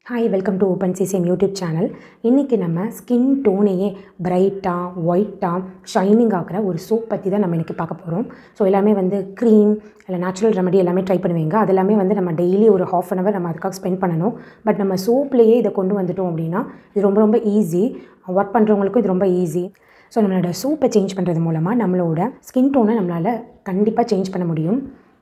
hi welcome to open CCM YouTube channel இன்றைக்கி நம்ம skin டோனையே பிரைட்டாக ஒயிட்டாக ஷைனிங் ஆகிற ஒரு சோப் பற்றி தான் நம்ம இன்றைக்கி பார்க்க போகிறோம் ஸோ எல்லாமே வந்து க்ரீம் இல்லை நேச்சுரல் ரெமடி எல்லாமே ட்ரை பண்ணுவீங்க அது எல்லாமே வந்து நம்ம டெய்லி ஒரு ஹாஃப் அன் ஹவர் நம்ம அதுக்காக ஸ்பெண்ட் பண்ணணும் பட் நம்ம சோப்லேயே இதை கொண்டு வந்துட்டோம் அப்படின்னா இது ரொம்ப ரொம்ப ஈஸி ஒர்க் பண்ணுறவங்களுக்கும் இது ரொம்ப ஈஸி ஸோ நம்மளோட சோப்பை சேஞ்ச் பண்ணுறது மூலமாக நம்மளோட ஸ்கின் டோனை நம்மளால் கண்டிப்பாக சேஞ்ச் பண்ண முடியும்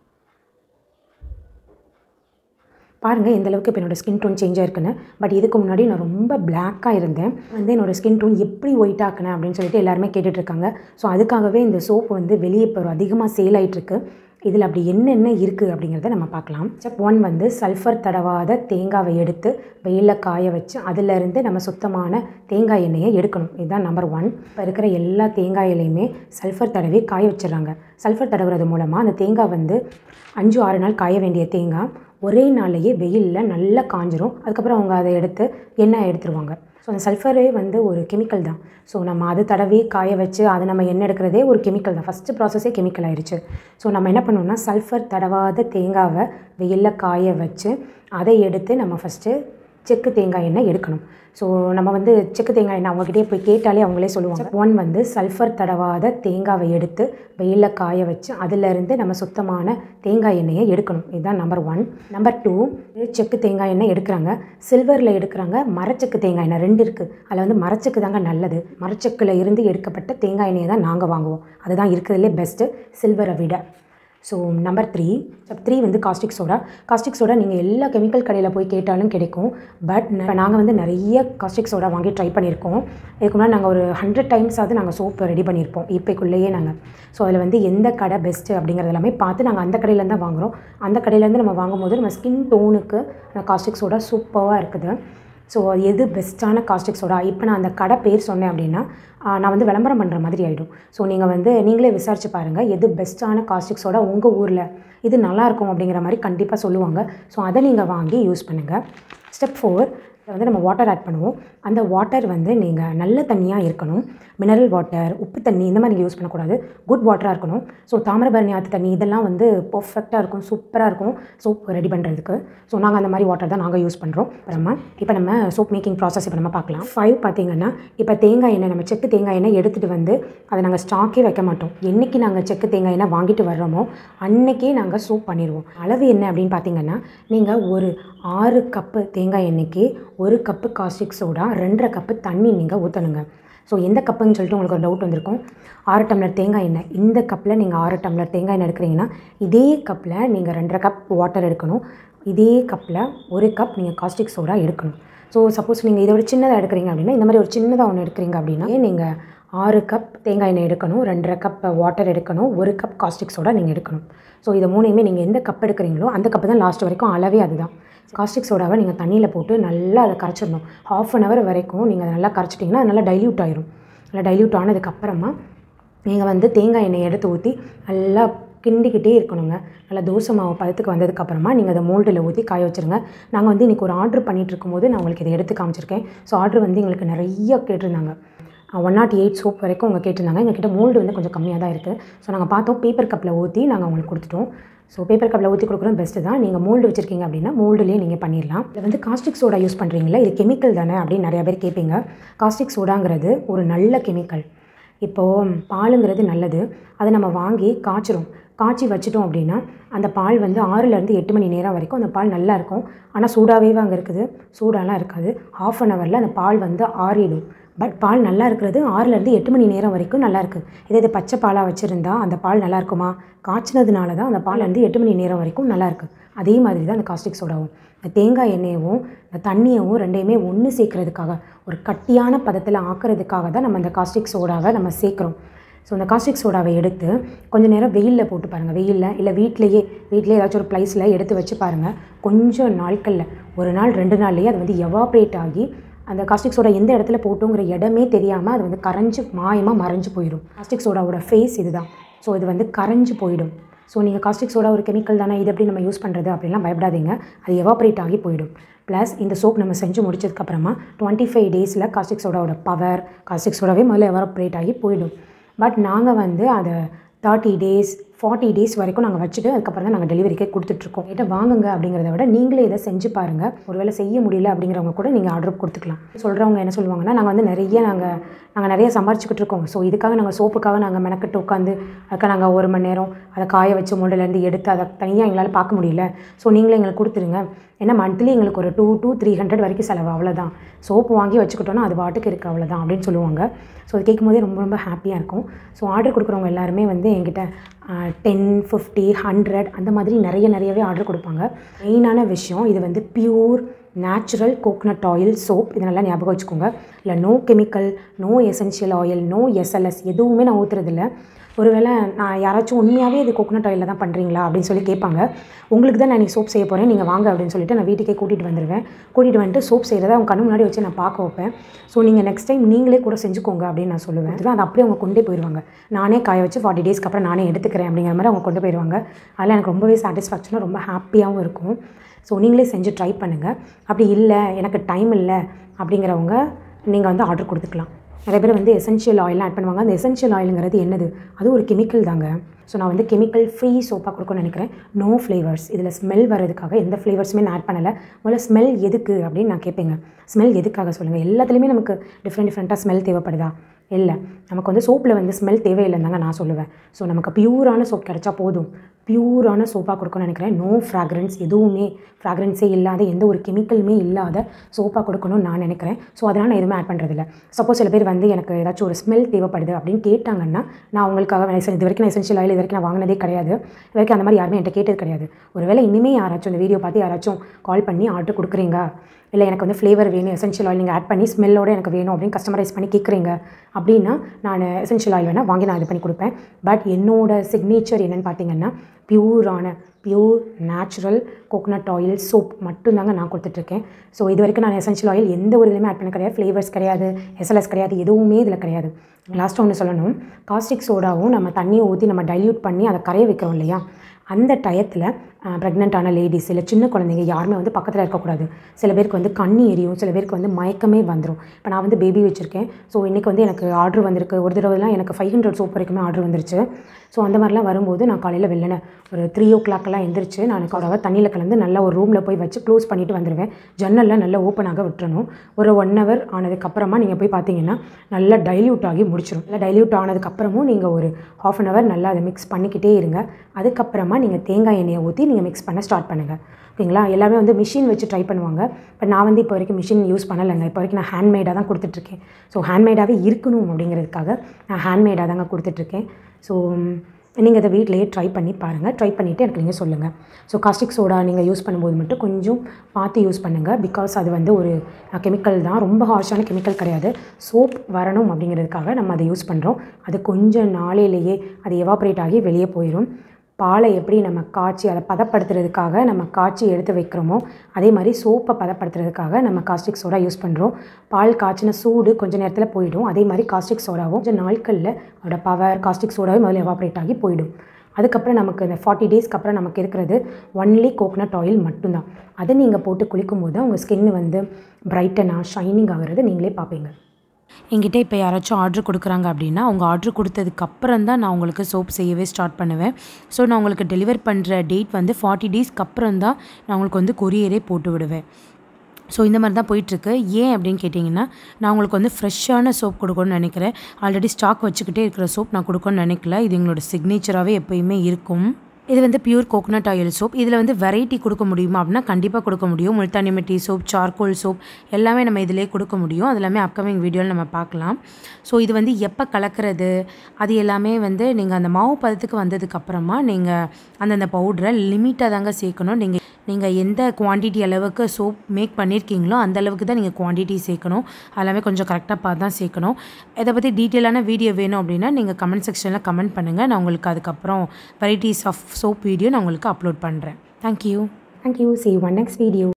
பாருங்கள் எந்த அளவுக்கு இப்போ என்னோடய ஸ்கின் டோன் சேஞ்ச் ஆயிருக்குன்னு பட் இதுக்கு முன்னாடி நான் ரொம்ப பிளாக்காக இருந்தேன் வந்து என்னோடய ஸ்கின் டோன் எப்படி ஒயிட் ஆக்கினேன் அப்படின்னு சொல்லிட்டு எல்லாருமே கேட்டுட்ருக்காங்க ஸோ அதுக்காகவே இந்த சோப்பு வந்து வெளியே இப்போ அதிகமாக சேல் ஆகிட்டுருக்கு இதில் அப்படி என்னென்ன இருக்குது அப்படிங்கிறத நம்ம பார்க்கலாம் ஸ்டெப் ஒன் வந்து சல்ஃபர் தடவாத தேங்காவை எடுத்து வெயிலில் காய வச்சு அதிலிருந்து நம்ம சுத்தமான தேங்காய் எண்ணெயை எடுக்கணும் இதுதான் நம்பர் ஒன் இப்போ இருக்கிற எல்லா தேங்காய் எண்ணெயுமே சல்ஃபர் தடவி காய வச்சிடுறாங்க சல்ஃபர் தடவுறது மூலமாக அந்த தேங்காய் வந்து அஞ்சு ஆறு நாள் காய வேண்டிய தேங்காய் ஒரே நாள்லேயே வெயிலில் நல்லா காஞ்சிரும் அதுக்கப்புறம் அவங்க அதை எடுத்து எண்ணெய் எடுத்துருவாங்க ஸோ அந்த சல்ஃபரே வந்து ஒரு கெமிக்கல் தான் ஸோ நம்ம அது தடவி காய வச்சு அதை நம்ம எண்ணெய் எடுக்கிறதே ஒரு கெமிக்கல் தான் ஃபஸ்ட்டு ப்ராசஸே கெமிக்கல் ஆயிடுச்சு ஸோ நம்ம என்ன பண்ணோம்னா சல்ஃபர் தடவாத தேங்காவை வெயிலில் காய வச்சு அதை எடுத்து நம்ம ஃபஸ்ட்டு செக்கு தேங்காய் எண்ணெய் எடுக்கணும் ஸோ நம்ம வந்து செக்கு தேங்காய் எண்ணெய் அவங்ககிட்டயே போய் கேட்டாலே அவங்களே சொல்லுவாங்க ஒன் வந்து சல்ஃபர் தடவாத தேங்காவை எடுத்து வெயிலில் காய வச்சு அதிலிருந்து நம்ம சுத்தமான தேங்காய் எண்ணெயை எடுக்கணும் இதுதான் நம்பர் ஒன் நம்பர் டூ செக்கு தேங்காய் எண்ணெய் எடுக்கிறாங்க சில்வரில் எடுக்கிறாங்க மரச்செக்கு தேங்காய் எண்ணெய் ரெண்டு இருக்குது அதில் வந்து மரச்செக்கு தாங்க நல்லது மரச்செக்கில் இருந்து எடுக்கப்பட்ட தேங்காய் எண்ணெயை தான் நாங்கள் வாங்குவோம் அதுதான் இருக்கிறதுலே பெஸ்ட்டு சில்வரை விட so number three step three வந்து காஸ்டிக் சோடா காஸ்டிக் சோடா நீங்கள் எல்லா கெமிக்கல் கடையில் போய் கேட்டாலும் கிடைக்கும் பட் நாங்கள் வந்து நிறைய காஸ்டிக் சோடா வாங்கி ட்ரை பண்ணியிருக்கோம் இதுக்கு முன்னாடி நாங்கள் ஒரு ஹண்ட்ரட் டைம்ஸாவது நாங்கள் சோப் ரெடி பண்ணியிருப்போம் இப்போக்குள்ளேயே நாங்கள் ஸோ அதில் வந்து எந்த கடை பெஸ்ட்டு அப்படிங்கிறது எல்லாமே பார்த்து நாங்கள் அந்த கடையிலேருந்து தான் வாங்குகிறோம் அந்த கடையிலேருந்து நம்ம வாங்கும்போது நம்ம ஸ்கின் டோனுக்கு அந்த காஸ்டிக் சோடா சூப்பராக இருக்குது ஸோ எது பெஸ்ட்டான காஸ்டிக் சோடா இப்போ நான் அந்த கடை பேர் சொன்னேன் அப்படின்னா நான் வந்து விளம்பரம் பண்ணுற மாதிரி ஆகிடும் ஸோ நீங்கள் வந்து நீங்களே விசாரிச்சு பாருங்கள் எது பெஸ்ட்டான காஸ்டிக் சோடா உங்கள் ஊரில் இது நல்லாயிருக்கும் அப்படிங்கிற மாதிரி கண்டிப்பாக சொல்லுவாங்க ஸோ அதை நீங்கள் வாங்கி யூஸ் பண்ணுங்கள் ஸ்டெப் ஃபோர் வந்து நம்ம வாட்டர் ஆட் பண்ணுவோம் அந்த வாட்டர் வந்து நீங்கள் நல்ல தண்ணியாக இருக்கணும் மினரல் வாட்டர் உப்பு தண்ணி இந்த மாதிரி நீங்கள் யூஸ் பண்ணக்கூடாது குட் வாட்டராக இருக்கணும் ஸோ தாமிரபரணி ஆற்று தண்ணி இதெல்லாம் வந்து பர்ஃபெக்டாக இருக்கும் சூப்பராக இருக்கும் சோப் ரெடி பண்ணுறதுக்கு ஸோ நாங்கள் அந்த மாதிரி வாட்டர் தான் நாங்கள் யூஸ் பண்ணுறோம் அப்புறமா இப்போ நம்ம சோப் மேக்கிங் ப்ராசஸ் இப்போ நம்ம பார்க்கலாம் ஃபைவ் பார்த்தீங்கன்னா இப்போ தேங்காய் எண்ணெய் நம்ம செக்கு தேங்காய் எண்ணெய் எடுத்துகிட்டு வந்து அதை நாங்கள் ஸ்டாக்கே வைக்க மாட்டோம் என்றைக்கு நாங்கள் செக்கு தேங்காய் எண்ணெய் வாங்கிட்டு வர்றோமோ அன்றைக்கே நாங்கள் சோப் பண்ணிடுவோம் அளவு என்ன அப்படின்னு பார்த்தீங்கன்னா நீங்கள் ஒரு ஆறு கப்பு தேங்காய் எண்ணெய்க்கு ஒரு கப்பு காஸ்டிக் சோடா ரெண்டரை கப்பு தண்ணி நீங்கள் ஊற்றணுங்க ஸோ எந்த கப்புன்னு சொல்லிட்டு உங்களுக்கு ஒரு டவுட் வந்திருக்கும் ஆறு டம்ளர் தேங்காய் எண்ணெய் இந்த கப்பில் நீங்கள் ஆறு டம்ளர் தேங்காய் எண்ணெய் எடுக்கிறீங்கன்னா இதே கப்பில் நீங்கள் ரெண்டரை கப் வாட்டர் எடுக்கணும் இதே கப்பில் ஒரு கப் நீங்கள் காஸ்டிக் சோடா எடுக்கணும் ஸோ சப்போஸ் நீங்கள் இதை ஒரு சின்னதாக எடுக்கிறீங்க அப்படின்னா இந்த மாதிரி ஒரு சின்னதாக ஒன்று எடுக்கிறீங்க அப்படின்னா நீங்கள் ஆறு கப் தேங்காய் எண்ணெய் எடுக்கணும் ரெண்டரை கப் வாட்டர் எடுக்கணும் ஒரு கப் காஸ்டிக் சோடா நீங்கள் எடுக்கணும் ஸோ இதை மூணையுமே நீங்கள் எந்த கப் எடுக்கிறீங்களோ அந்த கப்பு தான் லாஸ்ட் வரைக்கும் அளவே அதுதான் காஸ்டிக் சோடாவை நீங்கள் தண்ணியில் போட்டு நல்லா அதை கரைச்சிடணும் ஹாஃப் அன் ஹவர் வரைக்கும் நீங்கள் அதை நல்லா கரைச்சிட்டிங்கன்னா அது நல்லா டைல்யூட் ஆயிரும் நல்லா டைல்யூட் ஆனதுக்கப்புறமா நீங்கள் வந்து தேங்காய் எண்ணெய் எடுத்து ஊற்றி நல்லா கிண்டிக்கிட்டே இருக்கணுங்க நல்லா தோசை மாவு பதத்துக்கு வந்ததுக்கப்புறமா நீங்கள் அதை மோல்டில் ஊற்றி காய வச்சுருங்க நாங்கள் வந்து இன்றைக்கி ஒரு ஆர்டர் பண்ணிகிட்டு இருக்கும்போது நான் உங்களுக்கு இதை எடுத்து காமிச்சிருக்கேன் ஸோ ஆர்டர் வந்து எங்களுக்கு நிறைய கேட்டிருந்தாங்க ஒன் நாட் எயிட் சோப் வரைக்கும் அவங்க கேட்டிருந்தாங்க எங்ககிட்ட மோல்டு வந்து கொஞ்சம் கம்மியாக தான் இருக்குது ஸோ நாங்கள் பார்த்தோம் பேப்பர் கப்பில் ஊற்றி நாங்கள் அவங்களுக்கு கொடுத்துட்டோம் ஸோ பேப்பர் கப்பில் ஊற்றி கொடுக்குறது பெஸ்ட்டு தான் நீங்கள் மோல்டு வச்சுருக்கீங்க அப்படின்னா மோல்டுலேயே நீங்கள் பண்ணிடலாம் இதில் வந்து காஸ்டிக் சோடா யூஸ் பண்ணுறீங்களா இது கெமிக்கல் தானே அப்படின்னு நிறையா பேர் கேட்பீங்க காஸ்டிக் சோடாங்கிறது ஒரு நல்ல கெமிக்கல் இப்போது பாலுங்கிறது நல்லது அதை நம்ம வாங்கி காய்ச்சிரும் காய்ச்சி வச்சிட்டோம் அப்படின்னா அந்த பால் வந்து ஆறுலேருந்து எட்டு மணி நேரம் வரைக்கும் அந்த பால் நல்லா இருக்கும் ஆனால் சூடாகவே அங்கே இருக்குது சூடாலாம் இருக்காது ஆஃப் அன் ஹவரில் அந்த பால் வந்து ஆறிடும் பட் பால் நல்லா இருக்கிறது ஆறுலேருந்து எட்டு மணி நேரம் வரைக்கும் நல்லா இருக்குது இதே இது பச்சை பாலாக வச்சுருந்தா அந்த பால் நல்லா இருக்குமா காய்ச்சினதுனால தான் அந்த பால் வந்து எட்டு மணி நேரம் வரைக்கும் நல்லா இருக்குது அதே மாதிரி தான் அந்த காஸ்டிக் சோடாவும் இந்த தேங்காய் எண்ணெயவும் இந்த தண்ணியவும் ரெண்டையுமே ஒன்று சேர்க்கறதுக்காக ஒரு கட்டியான பதத்தில் ஆக்கிறதுக்காக தான் நம்ம அந்த காஸ்டிக் சோடாவை நம்ம சேர்க்குறோம் ஸோ அந்த காஸ்டிக் சோடாவை எடுத்து கொஞ்சம் நேரம் வெயிலில் போட்டு பாருங்கள் வெயிலில் இல்லை வீட்லேயே வீட்டிலே ஏதாச்சும் ஒரு ப்ளைஸில் எடுத்து வச்சு பாருங்கள் கொஞ்சம் நாட்களில் ஒரு நாள் ரெண்டு நாள்லேயே அது வந்து எவாப்ரேட் ஆகி அந்த காஸ்டிக் சோடா எந்த இடத்துல போட்டோங்கிற இடமே தெரியாமல் அது வந்து கரைஞ்சி மாயமாக மறைஞ்சு போயிடும் காஸ்டிக் சோடாவோட ஃபேஸ் இதுதான் ஸோ இது வந்து கரைஞ்சு போயிடும் ஸோ நீங்கள் காஸ்டிக் சோடா ஒரு கெமிக்கல் தானே இது எப்படி நம்ம யூஸ் பண்ணுறது அப்படின்லாம் பயப்படாதீங்க அது எவாப்ரேட் ஆகி போயிடும் ப்ளஸ் இந்த சோப் நம்ம செஞ்சு முடிச்சதுக்கப்புறமா டுவெண்ட்டி ஃபைவ் டேஸில் காஸ்டிக் சோடாவோட பவர் காஸ்டிக் சோடாவே முதல்ல எவாப்ரேட் ஆகி போயிடும் பட் நாங்கள் வந்து அதை தேர்ட்டி டேஸ் ஃபார்ட்டி டேஸ் வரைக்கும் நாங்கள் வச்சுட்டு அதுக்கப்புறம் தான் நாங்கள் டெலிவரிக்கே கொடுத்துட்ருக்கோம் கிட்ட வாங்குங்க அப்படிங்கிறத விட நீங்களே இதை செஞ்சு பாருங்கள் ஒருவேளை செய்ய முடியல அப்படிங்கிறவங்க கூட நீங்கள் ஆர்டர் கொடுத்துக்கலாம் சொல்கிறவங்க என்ன சொல்லுவாங்கன்னா நாங்கள் வந்து நிறைய நாங்கள் நாங்கள் நிறைய சம்பாரிச்சுக்கிட்டு இருக்கோம் ஸோ இதுக்காக நாங்கள் சோப்புக்காக நாங்கள் மெனக்கட்டு உட்காந்து அதுக்காக நாங்கள் ஒரு மணி நேரம் அதை காய வச்சு முண்டிலேருந்து எடுத்து அதை தனியாக எங்களால் பார்க்க முடியல ஸோ நீங்களே எங்களுக்கு கொடுத்துருங்க ஏன்னா மந்த்லி எங்களுக்கு ஒரு டூ டூ த்ரீ ஹண்ட்ரட் வரைக்கும் செலவு அவ்வளோதான் சோப்பு வாங்கி வச்சுக்கிட்டோன்னா அது பாட்டுக்கு இருக்குது அவ்வளோதான் அப்படின்னு சொல்லுவாங்க ஸோ அது கேட்கும்போதே ரொம்ப ரொம்ப ஹாப்பியாக இருக்கும் ஸோ ஆர்டர் கொடுக்குறவங்க எல்லாருமே வந்து என்கிட்ட டென் ஃபிஃப்டி ஹண்ட்ரட் அந்த மாதிரி நிறைய நிறையவே ஆர்டர் கொடுப்பாங்க மெயினான விஷயம் இது வந்து pure natural coconut oil soap இதை நல்லா ஞாபகம் வச்சுக்கோங்க இல்லை no chemical no essential oil no SLS எதுவுமே நான் ஊற்றுறதில்ல ஒருவேளை நான் யாராச்சும் உண்மையாகவே இது கோகனட் ஆயிலில் தான் பண்ணுறீங்களா அப்படின்னு சொல்லி கேட்பாங்க உங்களுக்கு தான் நான் இன்றைக்கி சோப் செய்ய போகிறேன் நீங்கள் வாங்க அப்படின்னு சொல்லிட்டு நான் வீட்டுக்கே கூட்டிகிட்டு வந்துடுவேன் கூட்டிகிட்டு வந்துட்டு சோப் செய்கிறத அவங்க கண்ணு முன்னாடி வச்சு நான் பார்க்க வைப்பேன் ஸோ நீங்கள் நெக்ஸ்ட் டைம் நீங்களே கூட செஞ்சுக்கோங்க அப்படின்னு நான் சொல்லுவேன் அதுதான் அதை அப்படியே அவங்க கொண்டே போயிடுவாங்க நானே காய வச்சு ஃபார்ட்டி டேஸ்க்கு அப்புறம் நானே எடுத்துக்கிறேன் அப்படிங்கிற மாதிரி அவங்க கொண்டு போயிடுவாங்க அதில் எனக்கு ரொம்பவே சாட்டிஸ்ஃபேக்ஷனாக ரொம்ப ஹாப்பியாகவும் இருக்கும் ஸோ நீங்களே செஞ்சு ட்ரை பண்ணுங்கள் அப்படி இல்லை எனக்கு டைம் இல்லை அப்படிங்கிறவங்க நீங்கள் வந்து ஆர்டர் கொடுத்துக்கலாம் நிறைய பேர் வந்து எசென்ஷியல் ஆயிலாம் ஆட் பண்ணுவாங்க அந்த எசென்ஷியல் ஆயிலுங்கிறது என்னது அது ஒரு கெமிக்கல் தாங்க ஸோ நான் வந்து கெமிக்கல் ஃப்ரீ சோப்பாக கொடுக்கணும்னு நினைக்கிறேன் நோ ஃப்ளேவர்ஸ் இதில் ஸ்மெல் வர்றதுக்காக எந்த ஃப்ளேவர்ஸுமே நான் ஆட் பண்ணலை முதல்ல ஸ்மெல் எதுக்கு அப்படின்னு நான் கேட்பேங்க ஸ்மெல் எதுக்காக சொல்லுங்கள் எல்லாத்துலேயுமே நமக்கு டிஃப்ரெண்ட் டிஃப்ரெண்ட்டாக ஸ்மெல் தேவைப்படுதா இல்லை நமக்கு வந்து சோப்பில் வந்து ஸ்மெல் தேவையில்லைன்னு தாங்க நான் சொல்லுவேன் ஸோ நமக்கு பியூரான சோப் கிடைச்சா போதும் பியூரான சோப்பாக கொடுக்கணும்னு நினைக்கிறேன் நோ ஃப்ராக்ரன்ஸ் எதுவுமே ஃப்ராக்ரன்ஸே இல்லாத எந்த ஒரு கெமிக்கலுமே இல்லாத சோப்பாக கொடுக்கணும்னு நான் நினைக்கிறேன் ஸோ அதனால் நான் எதுவுமே ஆட் பண்ணுறதில்ல சப்போஸ் சில பேர் வந்து எனக்கு ஏதாச்சும் ஒரு ஸ்மெல் தேவைப்படுது அப்படின்னு கேட்டாங்கன்னா நான் அவங்களுக்காக இது வரைக்கும் நான் எசென்ஷியல் ஆயில் இது வரைக்கும் நான் வாங்கினதே கிடையாது இது வரைக்கும் அந்த மாதிரி யாருமே என்கிட்ட கேட்டது கிடையாது ஒருவேளை இனிமேல் யாராச்சும் இந்த வீடியோ பார்த்து யாராச்சும் கால் பண்ணி ஆர்டர் கொடுக்குறீங்க இல்லை எனக்கு வந்து ஃப்ளேவர் வேணும் எசென்ஷியல் ஆயில் நீங்கள் ஆட் பண்ணி ஸ்மெல்லோடு எனக்கு வேணும் அப்படின்னு கஸ்டமரைஸ் பண்ணி கேட்குறீங்க அப்படின்னா நான் எசென்ஷியல் ஆயில் வேணால் வாங்கி நான் இது பண்ணி கொடுப்பேன் பட் என்னோட சிக்னேச்சர் என்னென்னு பார்த்தீங்கன்னா பியூரான pure natural coconut oil soap மட்டும்தாங்க நான் கொடுத்துட்ருக்கேன் ஸோ இது வரைக்கும் நான் எசென்ஷியல் ஆயில் எந்த ஒரு இதுலையுமே ஆட் பண்ண கிடையாது ஃப்ளேவர்ஸ் கிடையாது எஸ்எல்எஸ் கிடையாது எதுவுமே இதில் கிடையாது லாஸ்ட்டாக ஒன்று சொல்லணும் காஸ்டிக் சோடாவும் நம்ம தண்ணியை ஊற்றி நம்ம டைல்யூட் பண்ணி அதை கரைய வைக்கிறோம் இல்லையா அந்த டயத்தில் ப்ரெக்னென்ட்டான லேடிஸ் இல்லை சின்ன குழந்தைங்க யாருமே வந்து பக்கத்தில் இருக்கக்கூடாது சில பேருக்கு வந்து கண்ணி எரியும் சில பேருக்கு வந்து மயக்கமே வந்துடும் இப்போ நான் வந்து பேபி வச்சுருக்கேன் ஸோ இன்றைக்கி வந்து எனக்கு ஆர்டர் வந்திருக்கு ஒரு தடவைலாம் எனக்கு ஃபைவ் ஹண்ட்ரட் சோப் வரைக்குமே ஆர்டர் வந்துருச்சு ஸோ அந்த மாதிரிலாம் வரும்போது நான் காலையில் வெள்ளன ஒரு த்ரீ ஓ கிளாக்கெல்லாம் எந்திரிச்சு நான் அதோட தண்ணியில் கலந்து நல்லா ஒரு ரூமில் போய் வச்சு க்ளோஸ் பண்ணிவிட்டு வந்துடுவேன் ஜன்னல்லாம் நல்லா ஓப்பனாக விட்டுறணும் ஒரு ஒன் ஹவர் ஆனதுக்கப்புறமா நீங்கள் போய் பார்த்தீங்கன்னா நல்லா டைல்யூட் ஆகி முடிச்சிடும் நல்லா டைல்யூட் ஆனதுக்கப்புறமும் நீங்கள் ஒரு ஹாஃப் அன் ஹவர் நல்லா அதை மிக்ஸ் பண்ணிக்கிட்டே இருங்க அதுக்கப்புறமா நீங்கள் தேங்காய் எண்ணெயை ஊற்றி நீங்கள் மிக்ஸ் பண்ண ஸ்டார்ட் பண்ணுங்கள் ஓகேங்களா எல்லாமே வந்து மிஷின் வச்சு ட்ரை பண்ணுவாங்க பட் நான் வந்து இப்போ வரைக்கும் மிஷின் யூஸ் பண்ணலைங்க இப்போ வரைக்கும் நான் ஹேண்ட்மேடாக தான் கொடுத்துட்ருக்கேன் ஸோ ஹேண்ட்மேடாகவே இருக்கணும் அப்படிங்கிறதுக்காக நான் ஹேண்ட்மேடாக தாங்க கொடுத்துட்ருக்கேன் ஸோ நீங்கள் இதை வீட்டிலேயே ட்ரை பண்ணி பாருங்கள் ட்ரை பண்ணிவிட்டு எனக்கு நீங்கள் சொல்லுங்கள் ஸோ காஸ்டிக் சோடா நீங்கள் யூஸ் பண்ணும்போது மட்டும் கொஞ்சம் பார்த்து யூஸ் பண்ணுங்கள் பிகாஸ் அது வந்து ஒரு கெமிக்கல் தான் ரொம்ப ஹார்ஷான கெமிக்கல் கிடையாது சோப் வரணும் அப்படிங்கிறதுக்காக நம்ம அதை யூஸ் பண்ணுறோம் அது கொஞ்சம் நாளையிலேயே அது எவாப்ரேட் ஆகி வெளியே போயிடும் பாலை எப்படி நம்ம காய்ச்சி அதை பதப்படுத்துறதுக்காக நம்ம காய்ச்சி எடுத்து வைக்கிறோமோ அதே மாதிரி சோப்பை பதப்படுத்துறதுக்காக நம்ம காஸ்டிக் சோடா யூஸ் பண்ணுறோம் பால் காய்ச்சின சூடு கொஞ்சம் நேரத்தில் போயிடும் அதே மாதிரி காஸ்டிக் சோடாவும் கொஞ்சம் நாட்களில் அதோட பவர் காஸ்டிக் சோடாவும் முதல்ல எவாப்ரேட் ஆகி போயிடும் அதுக்கப்புறம் நமக்கு இந்த ஃபார்ட்டி டேஸ்க்கு அப்புறம் நமக்கு இருக்கிறது ஒன்லி கோகனட் ஆயில் மட்டும்தான் அதை நீங்கள் போட்டு குளிக்கும் போது உங்கள் ஸ்கின் வந்து பிரைட்டனாக ஷைனிங் ஆகிறது நீங்களே பார்ப்பீங்க என்கிட்ட இப்போ யாராச்சும் ஆர்டர் கொடுக்குறாங்க அப்படின்னா அவங்க ஆர்டர் கொடுத்ததுக்கு அப்புறம் தான் நான் உங்களுக்கு சோப் செய்யவே ஸ்டார்ட் பண்ணுவேன் ஸோ நான் உங்களுக்கு டெலிவர் பண்ணுற டேட் வந்து ஃபார்ட்டி டேஸ்க்கு அப்புறம் தான் நான் உங்களுக்கு வந்து கொரியரே போட்டு விடுவேன் ஸோ இந்த மாதிரி தான் போயிட்டுருக்கு ஏன் அப்படின்னு கேட்டிங்கன்னா நான் உங்களுக்கு வந்து ஃப்ரெஷ்ஷான சோப் கொடுக்கணும்னு நினைக்கிறேன் ஆல்ரெடி ஸ்டாக் வச்சுக்கிட்டே இருக்கிற சோப் நான் கொடுக்கணும்னு நினைக்கல இது எங்களோட சிக்னேச்சராகவே எப்போயுமே இருக்கும் இது வந்து பியூர் கோகனட் ஆயில் சோப் இதில் வந்து வெரைட்டி கொடுக்க முடியுமா அப்படின்னா கண்டிப்பாக கொடுக்க முடியும் முல்தானி மெட்டி சோப் சார்கோல் சோப் எல்லாமே நம்ம இதிலே கொடுக்க முடியும் அது எல்லாமே அப்கமிங் வீடியோவில் நம்ம பார்க்கலாம் ஸோ இது வந்து எப்போ கலக்கிறது அது எல்லாமே வந்து நீங்கள் அந்த மாவு பதத்துக்கு வந்ததுக்கப்புறமா நீங்கள் அந்தந்த பவுடரை லிமிட்டாக தாங்க சேர்க்கணும் நீங்கள் நீங்கள் எந்த குவான்டிட்டி அளவுக்கு சோப் மேக் பண்ணியிருக்கீங்களோ அந்த அளவுக்கு தான் நீங்கள் குவான்டிட்டி சேர்க்கணும் எல்லாமே கொஞ்சம் கரெக்டாக பார்த்து தான் சேர்க்கணும் இதை பற்றி டீட்டெயிலான வீடியோ வேணும் அப்படின்னா நீங்கள் கமெண்ட் செக்ஷனில் கமெண்ட் பண்ணுங்கள் நான் உங்களுக்கு அதுக்கப்புறம் வெரைட்டிஸ் ஆஃப் சோப் வீடியோ நான் உங்களுக்கு அப்லோட் பண்ணுறேன் thank you thank you see on next video